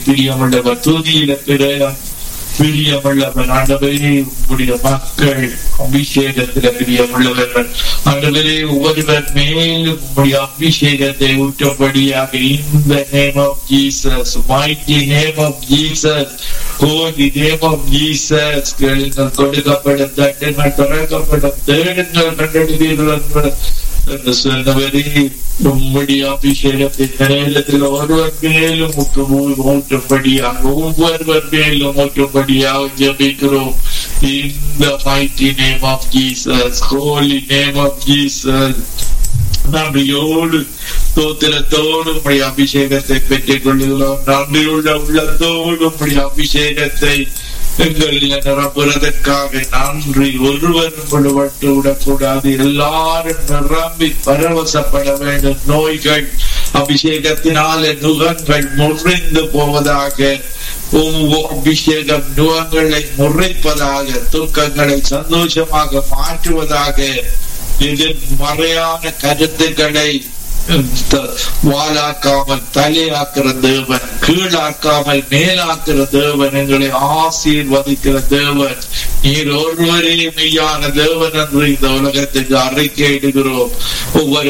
பிரியமுள்ளவர் துதியில பிற பிரியமுள்ளவர் ஆண்டவரே உங்களுடைய மக்கள் அபிஷேகத்தில பிரியமுள்ளவர்கள் ஆண்டவரே ஒவ்வொருவர் மேலும் உங்களுடைய அபிஷேகத்தை ஊற்றபடியாக இந்த name of Jesus mighty name of Jesus holy name of Jesus கேளுங்கள் கொடுக்கப்படும் தட்டுங்கள் திறக்கப்படும் தேடுங்கள் கண்டெடுவீர்கள் என்று என்று சொன்னவரே உம்முடைய அபிஷேகத்தின் நேரத்தில் ஒருவர் மேலும் ஊற்றும்படியாக ஒவ்வொருவர் மேலும் ஊற்றும்படியாக ஜபிக்கிறோம் இந்த mighty name of Jesus holy name of Jesus நன்றியோடு தோத்திரத்தோடு உடைய அபிஷேகத்தை பெற்றுக் கொள்ளுகிறோம் நன்றியுள்ள உள்ளத்தோடு உடைய அபிஷேகத்தை எங்களில் நிரப்புவதற்காக நன்றி ஒருவரும் விடுபட்டு விடக்கூடாது எல்லாரும் நிரம்பி பரவசப்பட வேண்டும் நோய்கள் அபிஷேகத்தினால நுகங்கள் முறிந்து போவதாக அபிஷேகம் நுகங்களை முறைப்பதாக துக்கங்களை சந்தோஷமாக மாற்றுவதாக எதிர்மறையான கருத்துக்களை வாலாக்காமல் தலையாக்குற தேவன் கீழாக்காமல் மேலாக்குற தேவன் எங்களை ஆசீர்வதிக்கிற தேவன் நீர் ஒருவரே மெய்யான தேவன் என்று இந்த உலகத்துக்கு அறிக்கையிடுகிறோம் ஒவ்வொரு